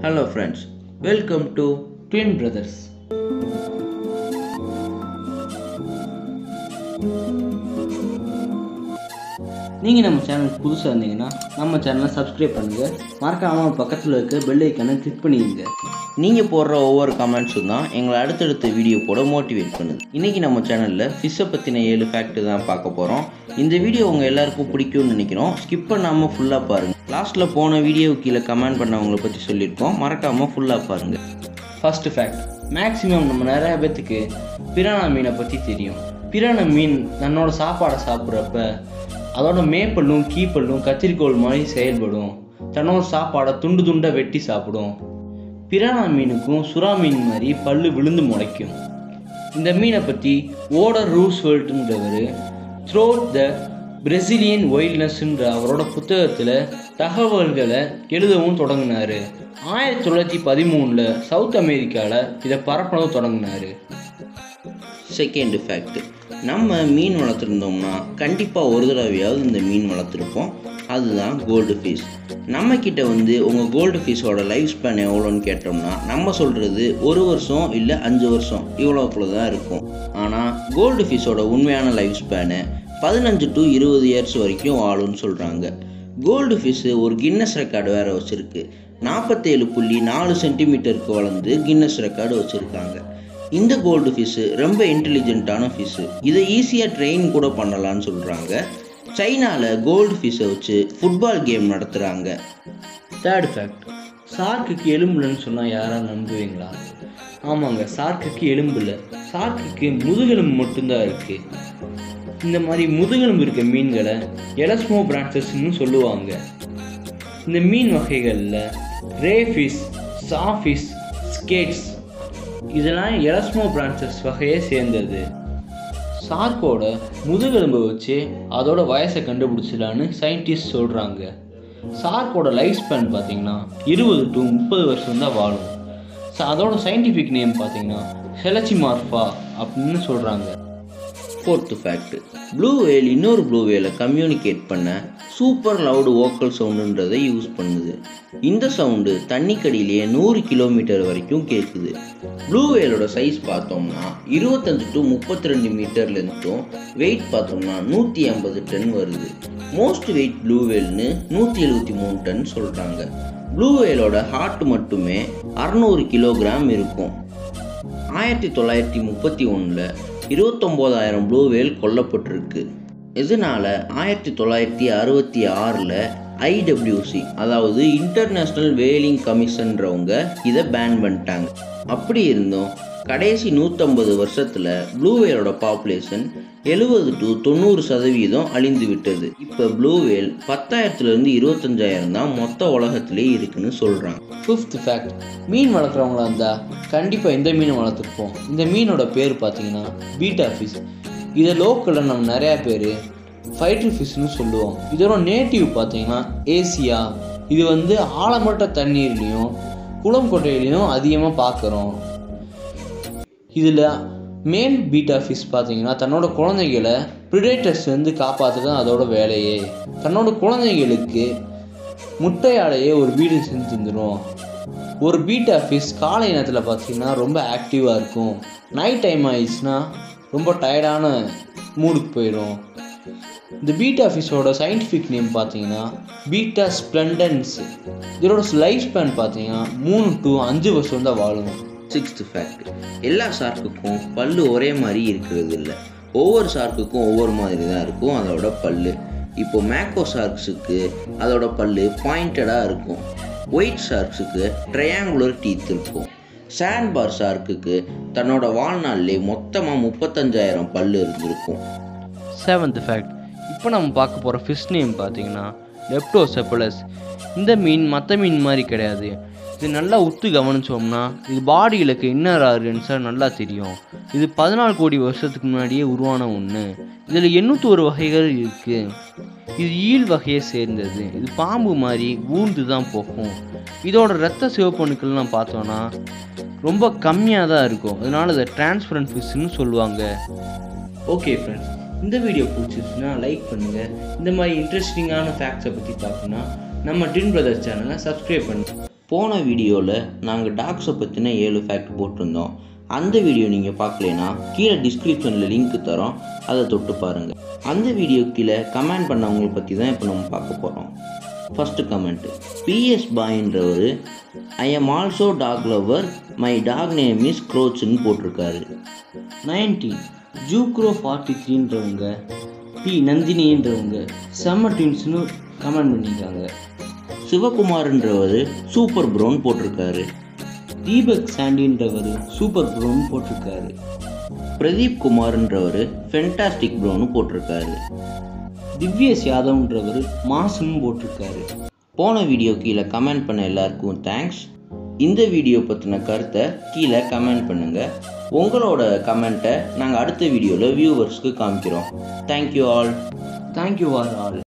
hello friends welcome to twin brothers நீங்கள் நம்ம சேனலுக்கு புதுசாக இருந்தீங்கன்னா நம்ம சேனலை சப்ஸ்கிரைப் பண்ணுங்கள் மறக்காமல் பக்கத்தில் இருக்க பெல் ஐக்கனை கிளிக் பண்ணிடுங்க நீங்கள் போடுற ஒவ்வொரு கமெண்ட்ஸும் தான் எங்களை அடுத்தடுத்த வீடியோ போட மோட்டிவேட் பண்ணுது இன்றைக்கி நம்ம சேனலில் ஃபிஷ்ஷை பற்றின ஏழு ஃபேக்ட் தான் பார்க்க போகிறோம் இந்த வீடியோ உங்கள் எல்லாருக்கும் பிடிக்கும்னு நினைக்கிறோம் ஸ்கிப் பண்ணாமல் ஃபுல்லாக பாருங்கள் லாஸ்ட்டில் போன வீடியோ கீழே கமெண்ட் பண்ணவங்களை பற்றி சொல்லியிருக்கோம் மறக்காமல் ஃபுல்லாக பாருங்கள் ஃபர்ஸ்ட் ஃபேக்ட் மேக்ஸிமம் நம்ம நிறைய பேத்துக்கு பிரானா மீனை பற்றி தெரியும் பிரானா மீன் தன்னோட சாப்பாடை சாப்பிட்றப்ப அதோட மேப்பல்லும் கீப்பல்லும் கத்திரிக்கோல் மாதிரி செயல்படும் தன்னோட சாப்பாடை துண்டு துண்டை வெட்டி சாப்பிடும் பிரானா மீனுக்கும் சுறா மீன் மாதிரி பல்லு விழுந்து முளைக்கும் இந்த மீனை பற்றி ஓடர் ரூஸ்வெல்ட்டுன்றவர் த்ரோட் த பிரசிலியன் வைல்ட்னஸ்ன்ற அவரோட புத்தகத்தில் தகவல்களை எழுதவும் தொடங்கினார் ஆயிரத்தி தொள்ளாயிரத்தி பதிமூணில் சவுத் அமெரிக்காவில் இதை பரப்பவும் தொடங்கினார் செகண்ட் ஃபேக்ட் நம்ம மீன் வளர்த்துருந்தோம்னா கண்டிப்பாக ஒரு தடவையாவது இந்த மீன் வளர்த்துருப்போம் அதுதான் கோல்டு ஃபிஷ் நம்மக்கிட்ட வந்து உங்கள் கோல்டு ஃபிஷ்ஷோட லைஃப் ஸ்பேன் எவ்வளோன்னு கேட்டோம்னா நம்ம சொல்கிறது ஒரு வருஷம் இல்லை அஞ்சு வருஷம் இவ்வளோக்குள்ள தான் இருக்கும் ஆனால் கோல்டு ஃபிஷ்ஷோட உண்மையான லைஃப் ஸ்பேனு பதினஞ்சு டு இருபது இயர்ஸ் வரைக்கும் வாழும்னு சொல்கிறாங்க கோல்டு ஃபிஷ்ஷு ஒரு கின்னஸ் ரெக்கார்டு வேறு வச்சுருக்கு நாற்பத்தேழு புள்ளி நாலு சென்டிமீட்டருக்கு வளர்ந்து கின்னஸ் ரெக்கார்டு வச்சுருக்காங்க இந்த கோல்டு ஃபிஷ்ஷு ரொம்ப இன்டெலிஜென்ட்டான ஃபிஷ்ஷு இதை ஈஸியாக ட்ரெயின் கூட பண்ணலான்னு சொல்கிறாங்க சைனாவில் கோல்டு ஃபிஷ்ஷை வச்சு ஃபுட்பால் கேம் நடத்துகிறாங்க தேர்ட் ஃபேக்ட் சார்க்குக்கு எலும்புலன்னு சொன்னால் யாராவது நம்புவீங்களா ஆமாங்க சார்க்குக்கு எலும்பு இல்லை சார்க்குக்கு முதுகெலும்பு மட்டும்தான் இருக்குது இந்த மாதிரி முதுகெலும்பு இருக்க மீன்களை எலஸ்மோ பிரான்சஸ்ன்னு சொல்லுவாங்க இந்த மீன் வகைகளில் ரேஃபிஷ் சாஃபிஷ் ஸ்கேட்ஸ் இதெல்லாம் எலஸ்மோ பிரான்சஸ் வகையை சேர்ந்தது சார்க்கோட முதுகெலும்பை வச்சு அதோட வயசை கண்டுபிடிச்சிடலான்னு சயின்டிஸ்ட் சொல்கிறாங்க சார்க்கோட லைஃப் ஸ்பேன் பார்த்தீங்கன்னா இருபது டு முப்பது வருஷம் தான் வாழும் ச- அதோட சயின்டிஃபிக் நேம் பார்த்தீங்கன்னா செலச்சிமார்ஃபா அப்படின்னு சொல்கிறாங்க ஃபோர்த்து ஃபேக்ட் ப்ளூ வேல் இன்னொரு ப்ளூ வேலை கம்யூனிகேட் பண்ண சூப்பர் லவுடு வோக்கல் சவுண்டுன்றதை யூஸ் பண்ணுது இந்த சவுண்டு தண்ணிக்கடியிலேயே நூறு கிலோமீட்டர் வரைக்கும் கேட்குது ப்ளூ வேலோட சைஸ் பார்த்தோம்னா இருபத்தஞ்சு டு முப்பத்தி ரெண்டு மீட்டர் லென்த்தும் வெயிட் பார்த்தோம்னா நூற்றி ஐம்பது டன் வருது மோஸ்ட் வெயிட் ப்ளூ வேல்னு நூற்றி எழுபத்தி மூணு டன் சொல்கிறாங்க ப்ளூ வேலோட ஹார்ட் மட்டுமே அறநூறு கிலோகிராம் இருக்கும் ஆயிரத்தி தொள்ளாயிரத்தி முப்பத்தி ஒன்றில் இருபத்தொம்போதாயிரம் ப்ளூ வேல் கொல்லப்பட்டிருக்கு இதனால் ஆயிரத்தி தொள்ளாயிரத்தி அறுபத்தி ஆறில் ஐடபிள்யூசி அதாவது இன்டர்நேஷ்னல் வேலிங் கமிஷன்றவங்க இதை பேன் பண்ணிட்டாங்க அப்படி இருந்தும் கடைசி நூற்றம்பது வருஷத்தில் ப்ளூ வேலோட பாப்புலேஷன் எழுபது டு தொண்ணூறு சதவீதம் அழிந்து விட்டது இப்போ ப்ளூ வேல் பத்தாயிரத்துலேருந்து இருபத்தஞ்சாயிரம் தான் மொத்த உலகத்திலே இருக்குன்னு சொல்கிறாங்க ஃபிஃப்த் ஃபேக்ட் மீன் வளர்க்குறவங்களா இருந்தால் கண்டிப்பாக இந்த மீனை வளர்த்துருப்போம் இந்த மீனோட பேர் பார்த்தீங்கன்னா பீட்டா ஃபிஷ் இதை லோக்கலில் நம்ம நிறையா பேர் ஃபைட்ரு ஃபிஷ்னு சொல்லுவோம் இதோட நேட்டிவ் பார்த்தீங்கன்னா ஏசியா இது வந்து ஆழமட்ட தண்ணீர்லேயும் குளம் கொட்டையிலையும் அதிகமாக பார்க்குறோம் இதில் மேல் பீட்டா ஃபிஷ் பார்த்தீங்கன்னா தன்னோட குழந்தைகளை ப்ரிடேட்டர்ஸ்லேருந்து காப்பாற்றுறது தான் அதோட வேலையே தன்னோட குழந்தைகளுக்கு முட்டையாலேயே ஒரு வீடு செஞ்சு தந்துடும் ஒரு பீட்டா ஃபிஷ் காலை நேரத்தில் பார்த்தீங்கன்னா ரொம்ப ஆக்டிவாக இருக்கும் நைட் டைம் ஆயிடுச்சுன்னா ரொம்ப டயர்டான மூடுக்கு போயிடும் இந்த பீட்டா ஃபிஷ்ஷோட சயின்டிஃபிக் நேம் பார்த்தீங்கன்னா பீட்டா ஸ்ப்ளண்டன்ஸ் இதோட லைஃப் ஸ்பேன் பார்த்தீங்கன்னா மூணு டு அஞ்சு வருஷம் தான் வாழும் சிக்ஸ்த் ஃபேக்ட் எல்லா ஷார்க்குக்கும் பல்லு ஒரே மாதிரி இருக்கிறது இல்லை ஒவ்வொரு ஷார்க்குக்கும் ஒவ்வொரு மாதிரி தான் இருக்கும் அதோட பல்லு இப்போ மேக்கோ ஷார்க்ஸுக்கு அதோட பல்லு பாயிண்டடாக இருக்கும் ஒயிட் ஷார்க்ஸுக்கு ட்ரையாங்குலர் டீத் இருக்கும் சாண்ட்பார் ஷார்க்குக்கு தன்னோட வாழ்நாள்லே மொத்தமாக முப்பத்தஞ்சாயிரம் பல்லு இருந்திருக்கும் செவன்த் ஃபேக்ட் இப்போ நம்ம பார்க்க போகிற ஃபிஷ் நேம் பார்த்தீங்கன்னா லெப்டோசெப்பலஸ் இந்த மீன் மற்ற மீன் மாதிரி கிடையாது இது நல்லா உத்து கவனிச்சோம்னா இது பாடியில் இருக்க இன்னர் ஆர்கன்ஸாக நல்லா தெரியும் இது பதினாலு கோடி வருஷத்துக்கு முன்னாடியே உருவான ஒன்று இதில் எண்ணூற்றோரு வகைகள் இருக்குது இது ஈல் வகையை சேர்ந்தது இது பாம்பு மாதிரி ஊர்ந்து தான் போகும் இதோட ரத்த சிவப்பணுக்கள்லாம் பார்த்தோன்னா ரொம்ப கம்மியாக தான் இருக்கும் அதனால இதை டிரான்ஸ்பரண்ட் ஃபிஷ்னு சொல்லுவாங்க ஓகே ஃப்ரெண்ட்ஸ் இந்த வீடியோ பிடிச்சிருச்சுன்னா லைக் பண்ணுங்கள் இந்த மாதிரி இன்ட்ரெஸ்டிங்கான ஃபேக்ட்ஸை பற்றி பார்க்கணுன்னா நம்ம டின் பிரதர்ஸ் சேனலை சப்ஸ்கிரைப் பண்ணுங்கள் போன வீடியோவில் நாங்கள் டாக்ஸை பற்றின ஏழு ஃபேக்ட் போட்டிருந்தோம் அந்த வீடியோ நீங்கள் பார்க்கலனா கீழே டிஸ்கிரிப்ஷனில் லிங்க் தரோம் அதை தொட்டு பாருங்கள் அந்த வீடியோ கீழே கமெண்ட் பண்ணவங்களை பற்றி தான் இப்போ நம்ம பார்க்க போகிறோம் ஃபஸ்ட்டு கமெண்ட் பிஎஸ் பாயின்றவர் I am also dog lover my dog name is க்ரோச்னு போட்டிருக்காரு நைன்டி ஜூக்ரோ ஃபார்ட்டி த்ரீன்றவங்க பி நந்தினின்றவங்க செம்ம ட்வின்ஸ்னு கமெண்ட் பண்ணியிருக்காங்க சிவகுமார்ன்றவர் சூப்பர் ப்ரோன் போட்டிருக்காரு தீபக் சாண்டின்றவர் சூப்பர் ப்ரோன்னு போட்டிருக்காரு பிரதீப் குமார்ன்றவர் ஃபென்டாஸ்டிக் ப்ரோன்னு போட்டிருக்காரு திவ்யேஷ் யாதவ்ன்றவர் மாசுன்னு போட்டிருக்காரு போன வீடியோ கீழே கமெண்ட் பண்ண எல்லாருக்கும் தேங்க்ஸ் இந்த வீடியோ பற்றின கருத்தை கீழே கமெண்ட் பண்ணுங்கள் உங்களோட கமெண்ட்டை நாங்கள் அடுத்த வீடியோவில் வியூவர்ஸ்க்கு காமிக்கிறோம் thank you all thank you are all